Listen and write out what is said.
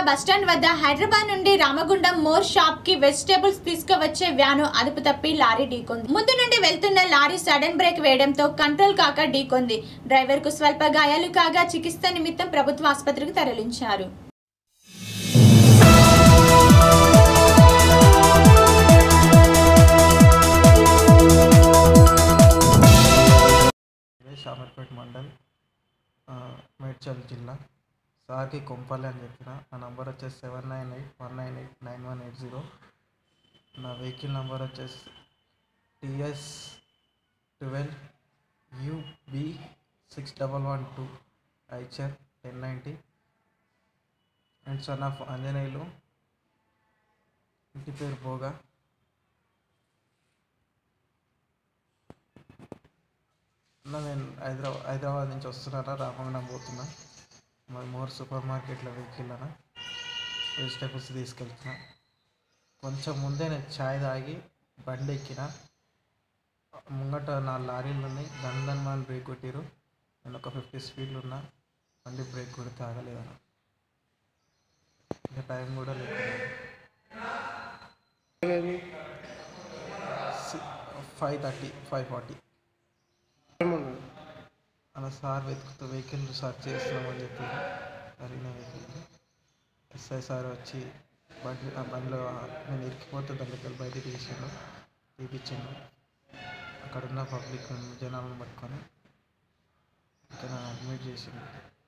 bus stand వద్ద హైదరాబాద్ నుండి Ramagundam More shop కి వెజిటేబుల్స్ తీసుకువచ్చే వ్యాను అదుపు తప్పి లారీ ఢీకొంది ముందు నుండి వెళ్తున్న లారీ సడన్ బ్రేక్ వేయడంతో కంట్రోల్ కాక ఢీకొంది డ్రైవర్ కు స్వల్ప గాయాలు కాగా చికిత్స నిమిత్తం ప్రభుత్వ ఆసుపత్రికి తరలించారు ఇదే షామర్పేట్ మండల్ ఆ, మేడ్చల్ జిల్లా సార్కి కొంపల్లి అని చెప్పిన నా నంబర్ వచ్చేసి seven nine eight one nine eight nine one eight zero నా వెహికల్ నెంబర్ వచ్చేసి TS twelve UB six double one two Eicher ten ninety and son of Anjaneyulu ఇంటి పేరు పోగా అన్న నేను హైదరాబాద్ హైదరాబాద్ నుంచి వస్తున్నారా రామగుండం పోతున్నా మరి మోర్ సూపర్ మార్కెట్లో వెహికల్ అన్న వెజిటేబుల్స్ తీసుకెళ్తున్నా కొంచెం ముందే నేను ఛాయ్ తాగి బండి ఎక్కిన ముంగట నా లారీలు ఉన్నాయి దన్ దన్ అని బ్రేక్ కొట్టిరు నేను ఒక ఫిఫ్టీ స్పీడ్లు ఉన్నా బండి బ్రేక్ కొడితే ఆగలేదన్న ఇంకా టైం కూడా లేకుండా ఫైవ్ థర్టీ ఫైవ్ ఫార్టీ అలా సార్ వెతుకుతూ వెహికల్ సర్చ్ చేస్తున్నామని చెప్పి జరిగిన వెహికల్ ఎస్ఐ సార్ వచ్చి బండి ఆ బండిలో నేను ఇరికిపోతే దాంట్లోకి బయట తీసిండు తీపిచ్చిండు అక్కడ ఉన్న పబ్లిక్ జనాలను పట్టుకొని ఇక్కడ అడ్మిట్ చేసిండు